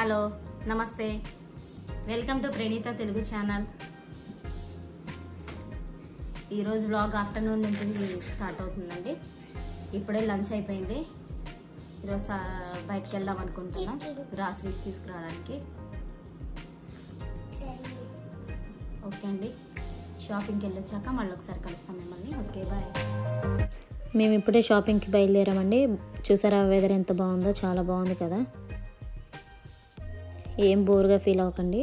Hello నమస్తే welcome to Praneetha Telugu channel ఈరోజు blog afternoon నుంచి స్టార్ట్ అవుతుందండి ఇప్పుడే లంచ్ అయిపోయింది ఈరోజు సా- బయటికి వెళ్దాం అనుకుంటున్నాం గ్రాసరీస్ తీసుకురావడానికి ఓకే అండి షాపింగ్కి వెళ్ళొచ్చాక మళ్ళీ ఒకసారి కలుస్తాం మిమ్మల్ని ఓకే బాయ్ మేము ఇప్పుడే షాపింగ్కి బయలుదేరామండి చూసారా వెదర్ ఎంత బాగుందో చాలా బాగుంది కదా ఏం బోర్గా ఫీల్ అవ్వకండి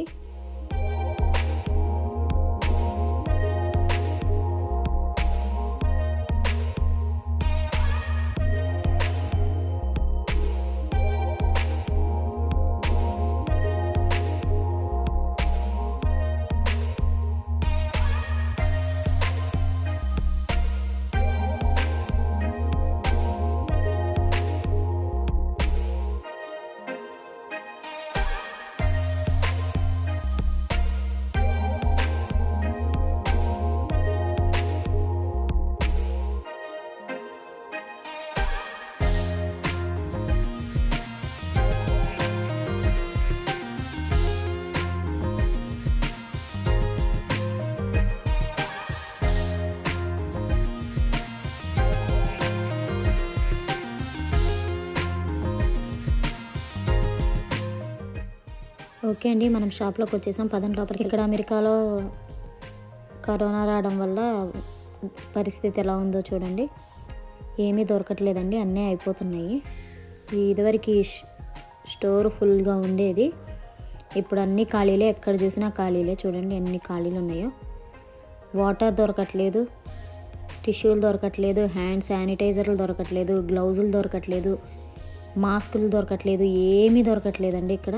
ఓకే అండి మనం షాప్లోకి వచ్చేసాం పదండి లోపలికి ఇక్కడ అమెరికాలో కరోనా రావడం వల్ల పరిస్థితి ఎలా ఉందో చూడండి ఏమీ దొరకట్లేదండి అన్నీ అయిపోతున్నాయి ఈ ఇదివరకు ఈ ష్- స్టోర్ ఫుల్గా ఉండేది ఇప్పుడు అన్ని ఖాళీలే ఎక్కడ చూసినా ఖాళీలే చూడండి ఎన్ని ఖాళీలు ఉన్నాయో వాటర్ దొరకట్లేదు టిష్యూలు దొరకట్లేదు హ్యాండ్ శానిటైజర్లు దొరకట్లేదు గ్లౌజులు దొరకట్లేదు మాస్కులు దొరకట్లేదు ఏమీ దొరకట్లేదండి ఇక్కడ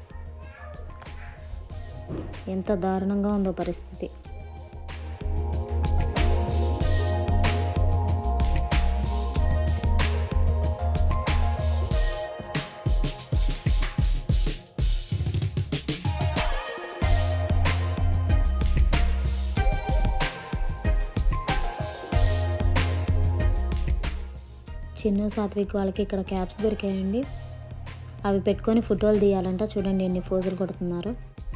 ఎంత దారుణంగా ఉందో పరిస్థితి చిన్న సాత్విక్ వాళ్ళకి ఇక్కడ క్యాప్స్ దొరికాయండి అవి పెట్టుకొని ఫోటోలు తీయాలంట చూడండి ఎన్ని ఫోజులు కొడుతున్నారు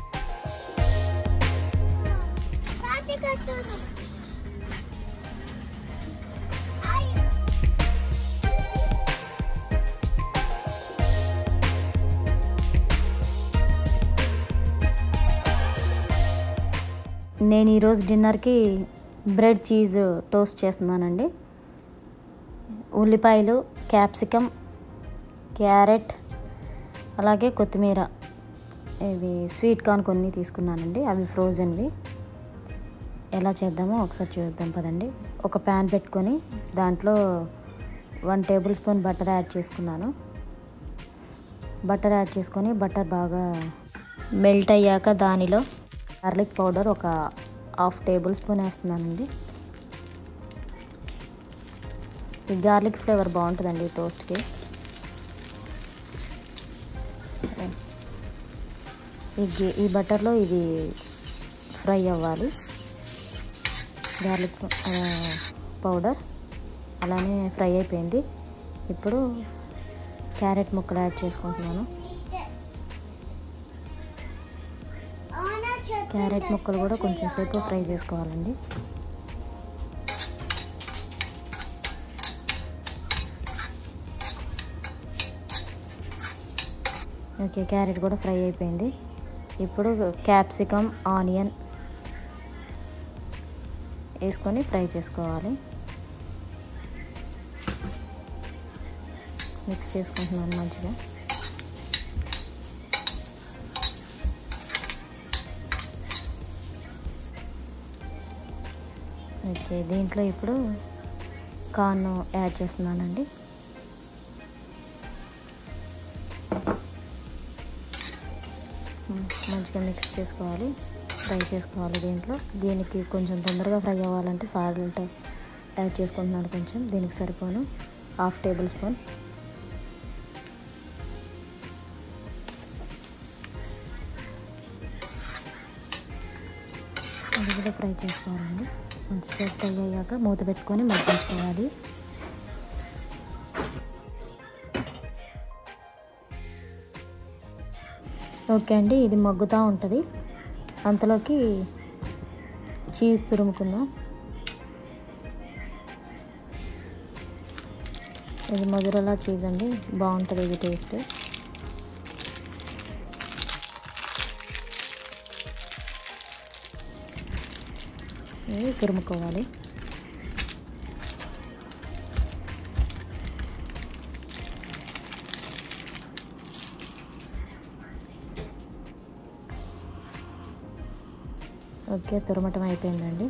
నేను ఈరోజు డిన్నర్కి బ్రెడ్ చీజ్ టోస్ట్ చేస్తున్నానండి ఉల్లిపాయలు క్యాప్సికమ్ క్యారెట్ అలాగే కొత్తిమీర ఇవి స్వీట్ కార్న్ కొన్ని తీసుకున్నానండి అవి ఫ్రోజన్వి ఎలా చేద్దామో ఒకసారి చూద్దాం పదండి ఒక ప్యాన్ పెట్టుకొని దాంట్లో one tablespoon butter add చేసుకున్నాను బటర్ యాడ్ చేసుకొని బటర్ బాగా మెల్ట్ అయ్యాక దానిలో గార్లిక్ పౌడర్ ఒక హాఫ్ టేబుల్ స్పూన్ వేస్తున్నానండి ఈ గార్లిక్ ఫ్లేవర్ బాగుంటుందండి ఈ టోస్ట్కి ఈ గి- ఈ బటర్లో ఇది ఫ్రై అవ్వాలి గార్లిక్ ఆ, పౌడర్ అలానే ఫ్రై అయిపోయింది ఇప్పుడు క్యారెట్ ముక్కలు యాడ్ చేసుకుంటున్నాను క్యారెట్ ముక్కలు కూడా కొంచెం సేపు ఫ్రై చేసుకోవాలండి ఓకే క్యారెట్ కూడా ఫ్రై అయిపోయింది ఇప్పుడు క్యాప్సికమ్ ఆనియన్ వేసుకొని ఫ్రై చేసుకోవాలి మిక్స్ చేసుకుంటున్నాను మంచిగా ఓకే దీంట్లో ఇప్పుడు కార్న్ యాడ్ చేస్తున్నానండి మ్, మంచిగా మిక్స్ చేసుకోవాలి ఫ్రై చేసుకోవాలి దీంట్లో దీనికి కొంచెం తొందరగా ఫ్రై అవ్వాలంటే సాల్ట్ యాడ్ చేసుకుంటున్నాను కొంచెం దీనికి సరిపోను హాఫ్ టేబుల్ స్పూన్ అది కూడా ఫ్రై చేసుకోవాలండి కొంచెం సేపు ఫ్రై అయ్యాక మూత పెట్టుకొని మగ్గించుకోవాలి ఓకే అండి ఇది మగ్గుతూ ఉంటుంది అంతలోకి చీజ్ తురుముకుందాం ఇది మధురలా చీజ్ అండి బాగుంటుంది ఇది టేస్ట్ ఇది తురుముకోవాలి ఓకే తురమటం అయిపోయిందండి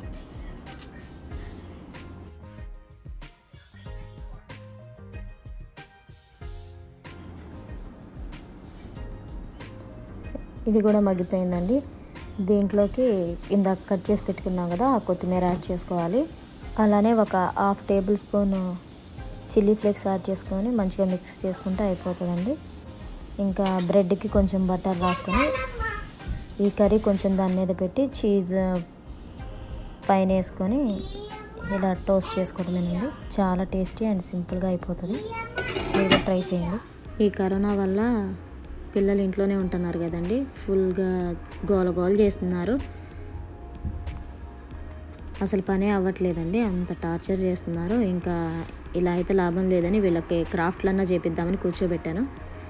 ఇది కూడా మగ్గిపోయిందండి దీంట్లోకి ఇందాక కట్ చేసి పెట్టుకున్నాం కదా ఆ కొత్తిమీర యాడ్ చేసుకోవాలి అలానే ఒక half tablespoon chilli flakes add చేసుకొని మంచిగా మిక్స్ చేసుకుంటే అయిపోతుందండి ఇంకా బ్రెడ్కి కొంచెం బటర్ రాసుకొని ఈ కర్రీ కొంచెం దాని మీద పెట్టి చీజ్ పైన వేసుకొని ఇలా టోస్ట్ చేసుకోవడమేనండి చాలా టేస్టీ అండ్ సింపుల్గా అయిపోతుంది మీరు కూడా ట్రై చేయండి ఈ కరోనా వల్ల పిల్లలు ఇంట్లోనే ఉంటున్నారు కదండి ఫుల్గా గోల గోల చేస్తున్నారు అసలు పనే అవ్వట్లేదండి అంత టార్చర్ చేస్తున్నారు ఇంకా ఇలా అయితే లాభం లేదని వీళ్ళకి క్రాఫ్ట్లన్నా చేపిద్దామని కూర్చోబెట్టాను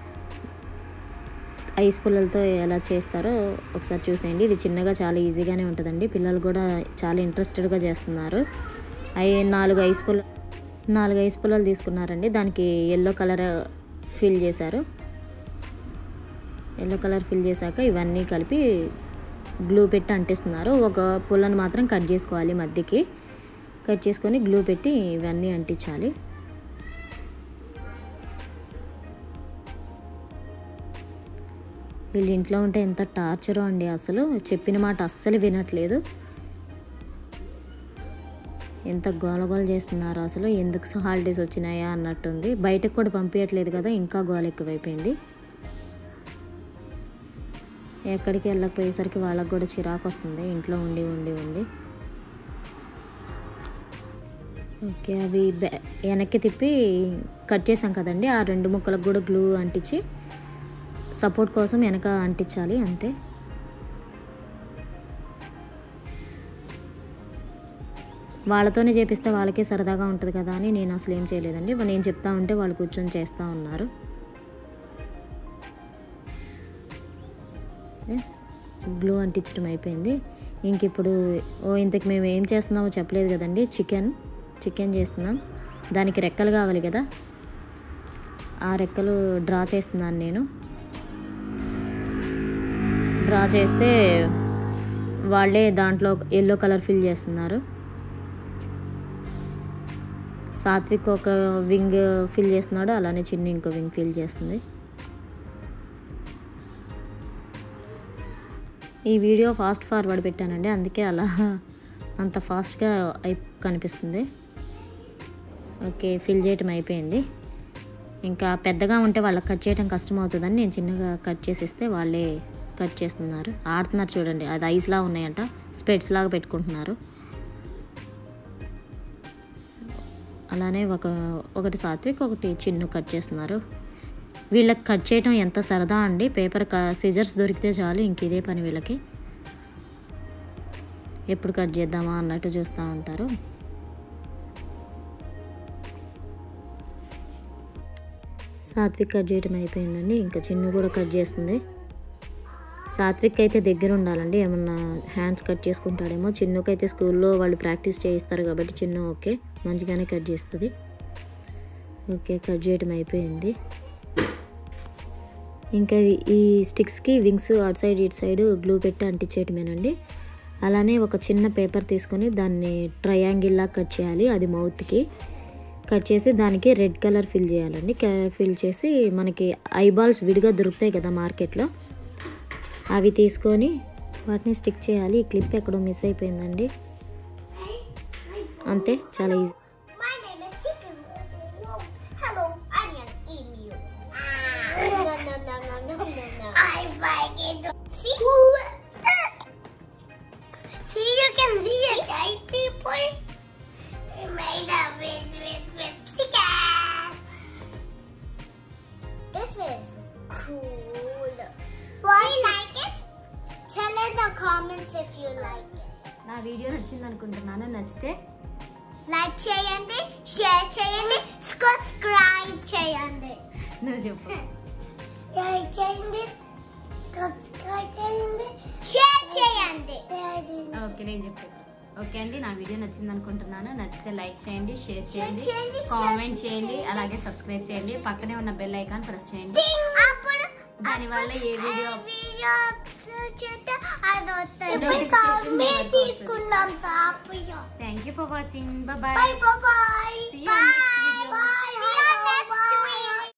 ఐస్ పుల్లలతో ఎలా చేస్తారో ఒకసారి చూసేయండి ఇది చిన్నగా చాలా ఈజీగానే ఉంటుందండి పిల్లలు కూడా చాలా ఇంట్రెస్టెడ్గా చేస్తున్నారు అవి నాలుగు ఐస్ పుల్ల నాలుగు ఐస్ పుల్లలు తీసుకున్నారండి దానికి ఎల్లో కలర్ ఫిల్ చేశారు ఎల్లో కలర్ ఫిల్ చేశాక ఇవన్నీ కలిపి గ్లూ పెట్టి అంటిస్తున్నారు ఒక పుల్లను మాత్రం కట్ చేసుకోవాలి మధ్యకి కట్ చేసుకొని గ్లూ పెట్టి ఇవన్నీ అంటించాలి వీళ్ళు ఇంట్లో ఉంటే ఎంత టార్చరో అండి అసలు చెప్పిన మాట అస్సలు వినట్లేదు ఎంత గోలగోల చేస్తున్నారు అసలు ఎందుకు హాలిడేస్ వచ్చినాయా అన్నట్టుంది బయటకు కూడా పంపించట్లేదు కదా ఇంకా గోల ఎక్కువైపోయింది ఎక్కడికి వెళ్ళకపోయేసరికి వాళ్ళకి కూడా చిరాకు వస్తుంది ఇంట్లో ఉండి ఉండి ఉండి ఓకే అవి బ్యా- వెనక్కి తిప్పి కట్ చేసాం కదండి ఆ రెండు ముక్కలకు కూడా గ్లూ అంటించి సపోర్ట్ కోసం వెనక అంటించాలి అంతే వాళ్ళతోనే చేపిస్తే వాళ్ళకే సరదాగా ఉంటుంది కదా అని నేను అసలు ఏం చేయలేదండి నేను చెప్తా ఉంటే వాళ్ళు కూర్చొని చేస్తూ ఉన్నారు గ్లూ అంటించడం అయిపోయింది ఇంక ఇప్పుడు ఓ ఇంతకు మేము ఏం చేస్తున్నామో చెప్పలేదు కదండి చికెన్ చికెన్ చేస్తున్నాం దానికి రెక్కలు కావాలి కదా ఆ రెక్కలు డ్రా చేస్తున్నాను నేను డ్రా చేస్తే వాళ్ళే దాంట్లో ఎల్లో కలర్ ఫిల్ చేస్తున్నారు సాత్విక్ ఒక వింగ్ ఫిల్ చేస్తున్నాడు అలానే చిన్న ఇంకో వింగ్ ఫిల్ చేస్తుంది ఈ వీడియో ఫాస్ట్ ఫార్వర్డ్ పెట్టానండి అందుకే అలా అంత ఫాస్ట్గా అయి కనిపిస్తుంది ఓకే ఫిల్ చేయటం అయిపోయింది ఇంకా పెద్దగా ఉంటే వాళ్ళకి కట్ చేయడం కష్టం అవుతుందని నేను చిన్నగా కట్ చేసి ఇస్తే వాళ్ళే కట్ చేస్తున్నారు ఆడుతున్నారు చూడండి అది ఐస్లా ఉన్నాయంట స్పెడ్స్ లాగా పెట్టుకుంటున్నారు అలానే ఒక ఒకటి సాత్విక్ ఒకటి చిన్ను కట్ చేస్తున్నారు వీళ్ళకి కట్ చేయడం ఎంత సరదా అండి పేపర్ సిజర్స్ దొరికితే చాలు ఇంక ఇదే పని వీళ్ళకి ఎప్పుడు కట్ చేద్దామా అన్నట్టు చూస్తూ ఉంటారు సాత్విక్ కట్ చేయడం అయిపోయిందండి ఇంకా చిన్ను కూడా కట్ చేస్తుంది సాత్విక్ అయితే దగ్గర ఉండాలండి ఏమన్నా హ్యాండ్స్ కట్ చేసుకుంటాడేమో చిన్నుకైతే స్కూల్లో వాళ్ళు ప్రాక్టీస్ చేయిస్తారు కాబట్టి చిన్ను ఓకే మంచిగానే కట్ చేస్తుంది ఓకే కట్ చేయడం అయిపోయింది ఇంకా ఈ- ఈ స్టిక్స్కి వింగ్స్ అటు సైడ్ ఇటు సైడ్ గ్లూ పెట్టి అంటించేయటమేనండి అలానే ఒక చిన్న పేపర్ తీసుకొని దాన్ని ట్రయాంగిల్లా కట్ చేయాలి అది మౌత్కి కట్ చేసి దానికి రెడ్ కలర్ ఫిల్ చేయాలండి ఫిల్ చేసి మనకి ఐబాల్స్ విడిగా దొరుకుతాయి కదా మార్కెట్లో అవి తీసుకొని వాటిని స్టిక్ చేయాలి ఈ క్లిప్ ఎక్కడో మిస్ అయిపోయిందండి అంతే చాలా easy My name is Chicken. Whoa. Hello, I'm an emu. No, no, no, no, no, no, no. I like it. See? see, you can see it, right, people? We made a with, with, with chicken. This is cool. Why అనుకుంటున్నాను నచ్చితే like చేయండి share చేయండి subscribe చేయండి నువ్వు చెప్పు like చేయండి subscribe చేయండి share చేయండి ఓకే నేను చెప్పాను ఓకే అండి నా వీడియో నచ్చింది అనుకుంటున్నాను నచ్చితే లైక్ చేయండి షేర్ చేయండి చేయండి, కామెంట్ share చేయండి చేయండి. అలాగే సబ్స్క్రైబ్ చేయండి పక్కనే ఉన్న బెల్ ఐకాన్ ప్రెస్ చేయండి అప్పుడు దానివల్ల ఏ వీడియో వీడియో చేస్తే అది వస్తుంది Notification ఇప్పుడు మేము వస్తుంది. తీసుకున్నాం సాపియో thank you for watching Bye bye bye bye. See you in next video. Bye. See you next